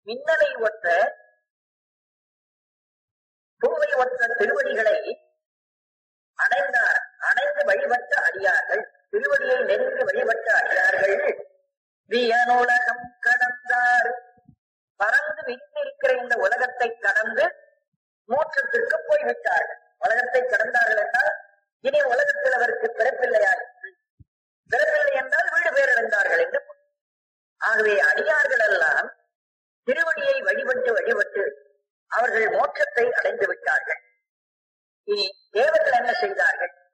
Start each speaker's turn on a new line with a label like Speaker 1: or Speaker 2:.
Speaker 1: மின்னலை ஒத்த பூவை ஒத்த திருவடிகளை அடைந்தார் அடைந்து வழிபட்ட அடியார்கள் திருவடியை நெருங்கி வழிபட்ட அடியார்கள் வியனுலகம் கடந்தார் பறந்து விரிந்திருக்கிற இந்த உலகத்தை கடந்து மோட்சத்திற்கு போய்விட்டார்கள் உலகத்தை கடந்தார்கள் என்றால் இனி உலகத்தில் அவருக்கு பிறப்பில்லையாயிற்று பிறப்பில்லை என்றால் வீடு பேர் இழந்தார்கள் என்று பொருள். ஆகவே அடியார்கள் எல்லாம் திருவடியை வழிபட்டு வழிபட்டு அவர்கள் மோட்சத்தை அடைந்து விட்டார்கள் இனி தேவர்கள் என்ன செய்தார்கள்